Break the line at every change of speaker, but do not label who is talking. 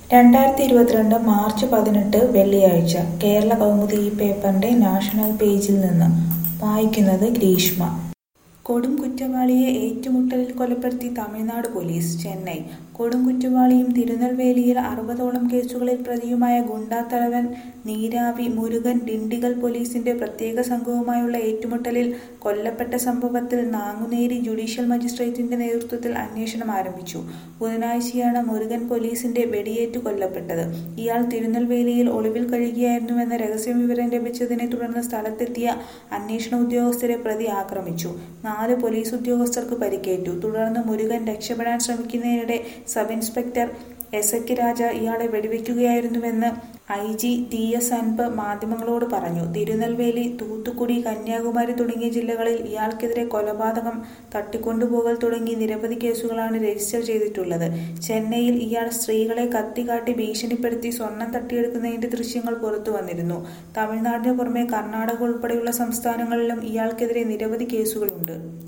രണ്ടായിരത്തി ഇരുപത്തിരണ്ട് മാർച്ച് പതിനെട്ട് വെള്ളിയാഴ്ച കേരള കൗമുദി ഈ പേപ്പറിന്റെ നാഷണൽ പേജിൽ നിന്ന് വായിക്കുന്നത് ഗ്രീഷ്മ കൊടും കുറ്റവാളിയെ ഏറ്റുമുട്ടലിൽ കൊലപ്പെടുത്തി തമിഴ്നാട് പോലീസ് ചെന്നൈ കൊടും കുറ്റവാളിയും തിരുനെൽവേലിയിൽ അറുപതോളം കേസുകളിൽ പ്രതിയുമായ ഗുണ്ടാത്തലവൻ നീരാവി മുരുകൻ ഡിണ്ടിഗൽ പോലീസിന്റെ പ്രത്യേക സംഘവുമായുള്ള ഏറ്റുമുട്ടലിൽ കൊല്ലപ്പെട്ട സംഭവത്തിൽ നാങ്ങുനേരി ജുഡീഷ്യൽ മജിസ്ട്രേറ്റിന്റെ നേതൃത്വത്തിൽ അന്വേഷണം ആരംഭിച്ചു ബുധനാഴ്ചയാണ് മുരുകൻ പോലീസിന്റെ വെടിയേറ്റു കൊല്ലപ്പെട്ടത് ഇയാൾ തിരുനെൽവേലിയിൽ ഒളിവിൽ കഴിയുകയായിരുന്നുവെന്ന രഹസ്യവിവരം ലഭിച്ചതിനെ തുടർന്ന് സ്ഥലത്തെത്തിയ അന്വേഷണ ഉദ്യോഗസ്ഥരെ പ്രതി ആക്രമിച്ചു നാല് പോലീസ് ഉദ്യോഗസ്ഥർക്ക് പരിക്കേറ്റു തുടർന്ന് മുരുകൻ രക്ഷപ്പെടാൻ ശ്രമിക്കുന്നതിനിടെ സബ് ഇൻസ്പെക്ടർ എസക്കി രാജ ഇയാളെ വെടിവെക്കുകയായിരുന്നുവെന്ന് I G T S Anbu മാധ്യമങ്ങളോട് പറഞ്ഞു തിരുനെൽവേലി തൂത്തുക്കുടി കന്യാകുമാരി തുടങ്ങിയ ജില്ലകളിൽ ഇയാൾക്കെതിരെ കൊലപാതകം തട്ടിക്കൊണ്ടുപോകൽ തുടങ്ങി നിരവധി കേസുകളാണ് രജിസ്റ്റർ ചെയ്തിട്ടുള്ളത് ചെന്നൈയിൽ ഇയാൾ സ്ത്രീകളെ കത്തികാട്ടി ഭീഷണിപ്പെടുത്തി സ്വർണം തട്ടിയെടുക്കുന്നതിന്റെ ദൃശ്യങ്ങൾ പുറത്തു വന്നിരുന്നു തമിഴ്നാടിനു പുറമെ കർണാടക ഉൾപ്പെടെയുള്ള സംസ്ഥാനങ്ങളിലും ഇയാൾക്കെതിരെ നിരവധി കേസുകളുണ്ട്